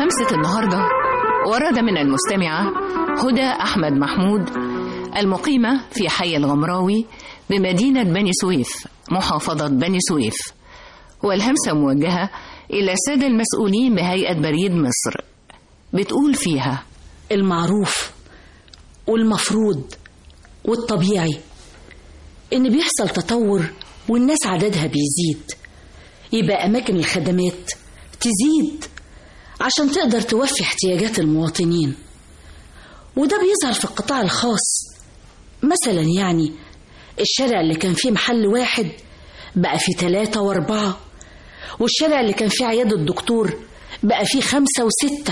همسة النهاردة ورد من المستمعة هدى أحمد محمود المقيمة في حي الغمراوي بمدينة بني سويف محافظة بني سويف والهمسة موجهة إلى السادة المسؤولين بهيئة بريد مصر بتقول فيها المعروف والمفروض والطبيعي إن بيحصل تطور والناس عددها بيزيد يبقى أماكن الخدمات تزيد عشان تقدر توفي احتياجات المواطنين وده بيظهر في القطاع الخاص مثلا يعني الشارع اللي كان فيه محل واحد بقى فيه ثلاثة وأربعة والشارع اللي كان فيه عيادة الدكتور بقى فيه خمسة وستة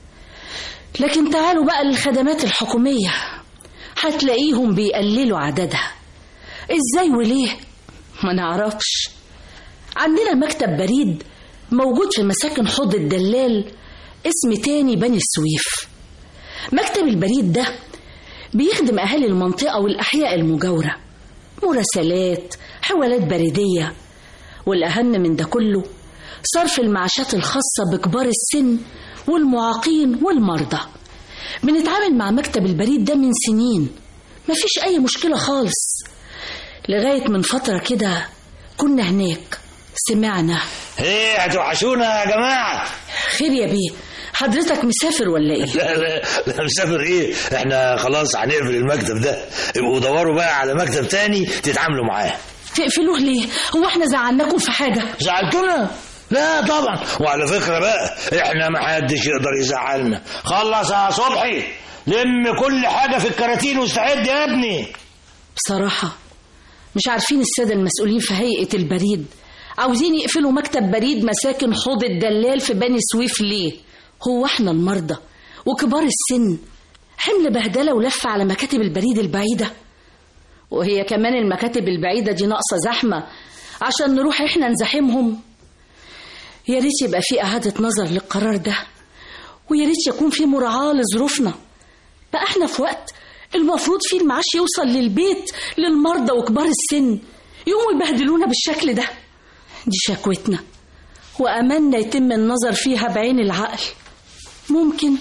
لكن تعالوا بقى للخدمات الحكومية هتلاقيهم بيقللوا عددها ازاي وليه ما نعرفش عندنا مكتب بريد موجود في مساكن حوض الدلال اسم تاني بني السويف مكتب البريد ده بيخدم أهالي المنطقة والأحياء المجاورة مراسلات حوالات بريدية والأهم من ده كله صرف المعاشات الخاصة بكبار السن والمعاقين والمرضى بنتعامل مع مكتب البريد ده من سنين مفيش أي مشكلة خالص لغاية من فترة كده كنا هناك سمعنا ايه هتوحشونا يا جماعة خير يا بيه حضرتك مسافر ولا ايه لا لا لا مسافر ايه احنا خلاص هنقفل المكتب ده يبقوا دوروا بقى على مكتب تاني تتعاملوا معاه تقفلوه ليه هو احنا زعلناكم في حاجة زعلتونا لا طبعا وعلى فكرة بقى احنا ما حدش يقدر يزعلنا خلص يا صبحي لم كل حاجة في الكراتين واستعد يا ابني بصراحة مش عارفين السادة المسؤولين في هيئة البريد عاوزين يقفلوا مكتب بريد مساكن حوض الدلال في بني سويف ليه هو احنا المرضى وكبار السن حمل بهدلة ولفة على مكاتب البريد البعيدة وهي كمان المكاتب البعيدة دي ناقصة زحمة عشان نروح احنا نزاحمهم يا ريت يبقى في إعادة نظر للقرار ده ويا ريت يكون في مراعاة لظروفنا بقى احنا في وقت المفروض فيه المعاش يوصل للبيت للمرضى وكبار السن يقوموا يبهدلونا بالشكل ده دي شكوتنا وأملنا يتم النظر فيها بعين العقل ممكن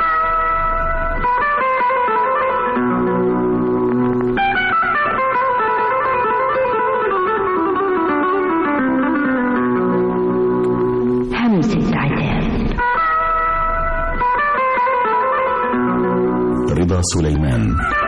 همسة عتاب رضا سليمان